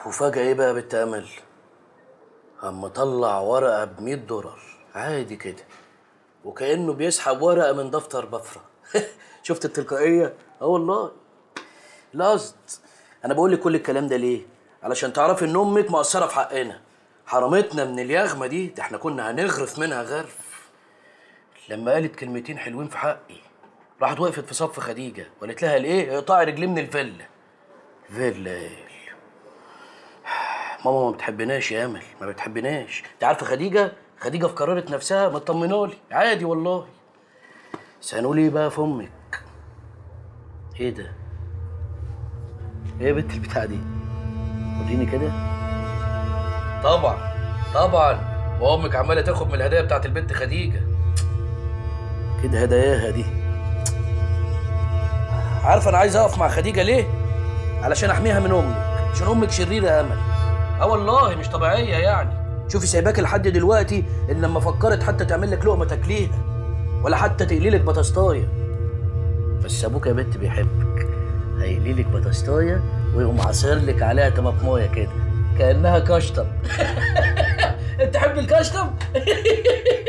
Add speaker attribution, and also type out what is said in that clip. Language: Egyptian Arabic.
Speaker 1: وفجأة ايه بقى يا بنت امل؟ اما طلع ورقة ب 100 دولار عادي كده وكأنه بيسحب ورقة من دفتر بفرة شفت التلقائية؟ اه والله لا قصد انا بقول لك كل الكلام ده ليه؟ علشان تعرفي ان امك مقصرة في حقنا حرمتنا من اليغمة دي ده احنا كنا هنغرف منها غرف لما قالت كلمتين حلوين في حقي راحت وقفت في صف خديجة وقالت لها الايه اقطعي رجلي من الفيلا فيلا إيه؟ ماما ما بتحبناش يا امل ما بتحبناش انت عارفه خديجه خديجه في قرارة نفسها مطمنه لي عادي والله بس هنقول ايه بقى في امك ايه ده ايه يا بنت البتاع دي وريني كده طبعا طبعا وامك عماله تاخد من الهدايا بتاعت البنت خديجه كده هداياها دي عارفه انا عايز اقف مع خديجه ليه علشان احميها من امك عشان امك شريره يا امل اه والله مش طبيعيه يعني شوفي سايباك لحد دلوقتي ان لما فكرت حتى تعمل لك لقمه تاكليها ولا حتى تقلي لك بطاطايه بس ابوك يا بنت بيحبك هيقلي لك بطاطايه ويقوم عصير لك عليها طماطمايه كده كانها كشطب انت تحب الكشطب